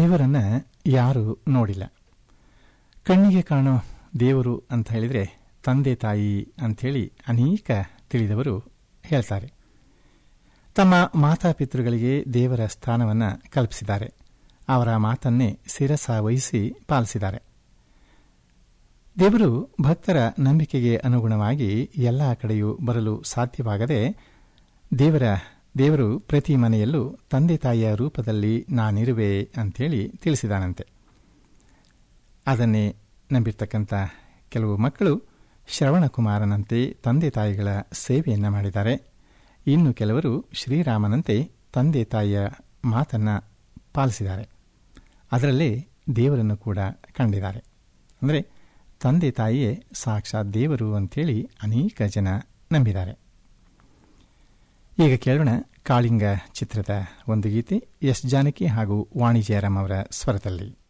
ದೇವರನ್ನ ಯಾರು ನೋಡಿಲ್ಲ ಕಣ್ಣಿಗೆ ಕಾಣೋ ದೇವರು ಅಂತ ಹೇಳಿದರೆ ತಂದೆ ತಾಯಿ ಅಂಥೇಳಿ ಅನೇಕ ತಿಳಿದವರು ಹೇಳ್ತಾರೆ ತಮ್ಮ ಮಾತಾಪಿತೃಗಳಿಗೆ ದೇವರ ಸ್ಥಾನವನ್ನು ಕಲ್ಪಿಸಿದ್ದಾರೆ ಅವರ ಮಾತನ್ನೇ ಶಿರಸ ವಹಿಸಿ ಪಾಲಿಸಿದ್ದಾರೆ ದೇವರು ಭಕ್ತರ ನಂಬಿಕೆಗೆ ಅನುಗುಣವಾಗಿ ಎಲ್ಲ ಕಡೆಯೂ ಬರಲು ಸಾಧ್ಯವಾಗದೆ ದೇವರ ದೇವರು ಪ್ರತಿ ಮನೆಯಲ್ಲೂ ತಂದೆ ತಾಯಿಯ ರೂಪದಲ್ಲಿ ನಾನಿರುವೆ ಅಂತೇಳಿ ತಿಳಿಸಿದಾನಂತೆ ಅದನ್ನೇ ನಂಬಿರ್ತಕ್ಕಂಥ ಕೆಲವು ಮಕ್ಕಳು ಶ್ರವಣಕುಮಾರನಂತೆ ತಂದೆ ತಾಯಿಗಳ ಸೇವೆಯನ್ನು ಮಾಡಿದ್ದಾರೆ ಇನ್ನು ಕೆಲವರು ಶ್ರೀರಾಮನಂತೆ ತಂದೆ ತಾಯಿಯ ಮಾತನ್ನ ಪಾಲಿಸಿದ್ದಾರೆ ಅದರಲ್ಲೇ ದೇವರನ್ನು ಕೂಡ ಕಂಡಿದ್ದಾರೆ ಅಂದರೆ ತಂದೆ ತಾಯಿಯೇ ಸಾಕ್ಷಾತ್ ದೇವರು ಅಂತೇಳಿ ಅನೇಕ ಜನ ನಂಬಿದ್ದಾರೆ ಈಗ ಕೇಳೋಣ ಕಾಳಿಂಗ ಚಿತ್ರದ ಒಂದು ಗೀತೆ ಎಸ್ ಜಾನಕಿ ಹಾಗೂ ವಾಣಿ ಜಯರಾಮ್ ಅವರ ಸ್ವರದಲ್ಲಿ